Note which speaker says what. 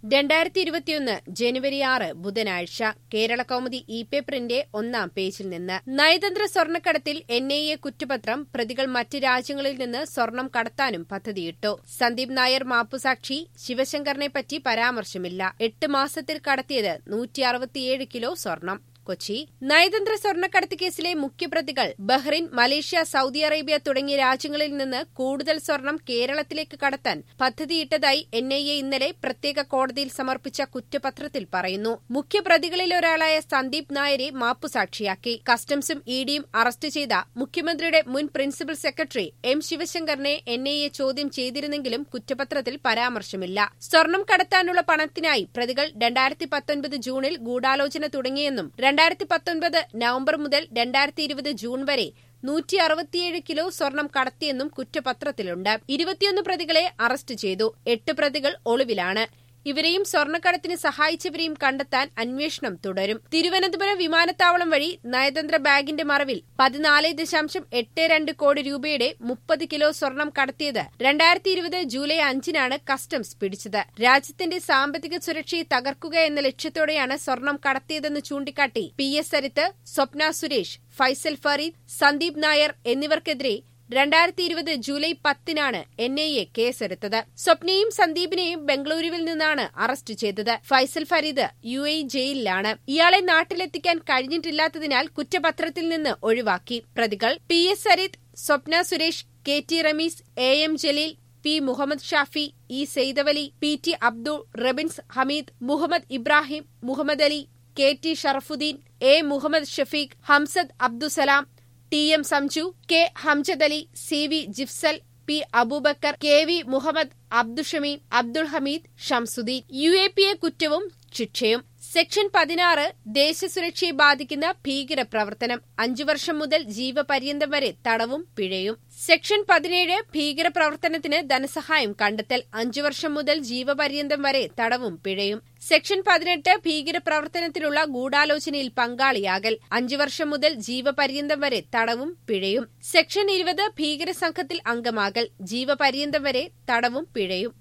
Speaker 1: രണ്ടായിരത്തി ഇരുപത്തിയൊന്ന് ജനുവരി ആറ് ബുധനാഴ്ച കേരള കൗമുദി ഇ പേപ്പറിന്റെ ഒന്നാം പേജിൽ നിന്ന് നയതന്ത്ര സ്വർണ്ണക്കടത്തിൽ എൻ ഐ എ കുറ്റപത്രം പ്രതികൾ മറ്റ് രാജ്യങ്ങളിൽ നിന്ന് സ്വർണം കടത്താനും പദ്ധതിയിട്ടു സന്ദീപ് നായർ മാപ്പുസാക്ഷി ശിവശങ്കറിനെപ്പറ്റി പരാമർശമില്ല എട്ട് മാസത്തിൽ കടത്തിയത് നൂറ്റി അറുപത്തിയേഴ് കിലോ സ്വർണം കൊച്ചി നയതന്ത്ര സ്വർണ്ണക്കടത്ത് കേസിലെ മുഖ്യപ്രതികൾ ബഹ്റിൻ മലേഷ്യ സൌദി അറേബ്യ തുടങ്ങിയ രാജ്യങ്ങളിൽ നിന്ന് കൂടുതൽ സ്വർണം കേരളത്തിലേക്ക് കടത്താൻ പദ്ധതിയിട്ടതായി എൻ ഐ എ ഇന്നലെ പ്രത്യേക കോടതിയിൽ സമർപ്പിച്ച കുറ്റപത്രത്തിൽ പറയുന്നു മുഖ്യപ്രതികളിൽ ഒരാളായ സന്ദീപ് നായരെ മാപ്പുസാക്ഷിയാക്കി കസ്റ്റംസും ഇഡിയും അറസ്റ്റ് ചെയ്ത മുഖ്യമന്ത്രിയുടെ മുൻ പ്രിൻസിപ്പൽ സെക്രട്ടറി എം ശിവശങ്കറിനെ എൻ ഐ എ ചോദ്യം ചെയ്തിരുന്നെങ്കിലും കുറ്റപത്രത്തിൽ പരാമർശമില്ല സ്വർണം കടത്താനുള്ള പണത്തിനായി പ്രതികൾ രണ്ടായിരത്തി പത്തൊൻപത് ജൂണിൽ ഗൂഢാലോചന തുടങ്ങിയെന്നും രണ്ടായിരത്തി പത്തൊൻപത് നവംബർ മുതൽ രണ്ടായിരത്തി ഇരുപത് ജൂൺ വരെ നൂറ്റി അറുപത്തിയേഴ് കിലോ സ്വർണം കടത്തിയെന്നും കുറ്റപത്രത്തിലുണ്ട് ഇരുപത്തിയൊന്ന് പ്രതികളെ അറസ്റ്റ് ചെയ്തു എട്ട് പ്രതികൾ ഒളിവിലാണ് ഇവരെയും സ്വർണ്ണക്കടത്തിന് സഹായിച്ചവരെയും കണ്ടെത്താൻ അന്വേഷണം തുടരും തിരുവനന്തപുരം വിമാനത്താവളം വഴി നയതന്ത്ര ബാഗിന്റെ മറവിൽ പതിനാല് ദശാംശം എട്ട് രണ്ട് കോടി രൂപയുടെ മുപ്പത് കിലോ സ്വർണം കടത്തിയത് രണ്ടായിരത്തി ഇരുപത് ജൂലൈ അഞ്ചിനാണ് കസ്റ്റംസ് പിടിച്ചത് രാജ്യത്തിന്റെ സാമ്പത്തിക സുരക്ഷയെ തകർക്കുക എന്ന ലക്ഷ്യത്തോടെയാണ് സ്വർണം കടത്തിയതെന്ന് ചൂണ്ടിക്കാട്ടി പി എസ് സരിത്ത് സ്വപ്ന സുരേഷ് ഫൈസൽ ഫറീദ് സന്ദീപ് നായർ എന്നിവർക്കെതിരെ രണ്ടായിരത്തി ഇരുപത് ജൂലൈ പത്തിനാണ് എൻ ഐ എ കേസെടുത്തത് സ്വപ്നയും സന്ദീപിനെയും ബംഗളൂരുവിൽ നിന്നാണ് അറസ്റ്റ് ചെയ്തത് ഫൈസൽ ഫരീദ് യു എ ജയിലിലാണ് ഇയാളെ നാട്ടിലെത്തിക്കാൻ കഴിഞ്ഞിട്ടില്ലാത്തതിനാൽ കുറ്റപത്രത്തിൽ നിന്ന് ഒഴിവാക്കി പ്രതികൾ P S Sarith Swapna Suresh K T Ramees A M Jaleel P Muhammad Shafi E Saithalavi P T Abdul Rabins Hameed Muhammad Ibrahim Muhammad Ali K T Sharafuddeen A Muhammad Shafeeq Hamsad Abdusalam T M Samju K Hamjad Ali C V Jifsal P Aboobacker K V Muhammad Abdushameem Abdul Hameed Shamsuddeen U A P A കുറ്റവും ശിക്ഷയും സെക്ഷൻ പതിനാറ് ദേശസുരക്ഷയെ ബാധിക്കുന്ന ഭീകര പ്രവർത്തനം അഞ്ചു വർഷം മുതൽ ജീവപര്യന്തം വരെ തടവും പിഴയും സെക്ഷൻ പതിനേഴ് ഭീകര പ്രവർത്തനത്തിന് ധനസഹായം കണ്ടെത്തൽ അഞ്ചു വർഷം മുതൽ ജീവപര്യന്തം വരെ തടവും പിഴയും സെക്ഷൻ പതിനെട്ട് ഭീകര പ്രവർത്തനത്തിലുള്ള ഗൂഢാലോചനയിൽ പങ്കാളിയാകൽ അഞ്ചു വർഷം മുതൽ ജീവപര്യന്തം വരെ തടവും പിഴയും സെക്ഷൻ ഇരുപത് ഭീകര സംഘത്തിൽ അംഗമാകൽ ജീവപര്യന്തം വരെ തടവും പിഴയും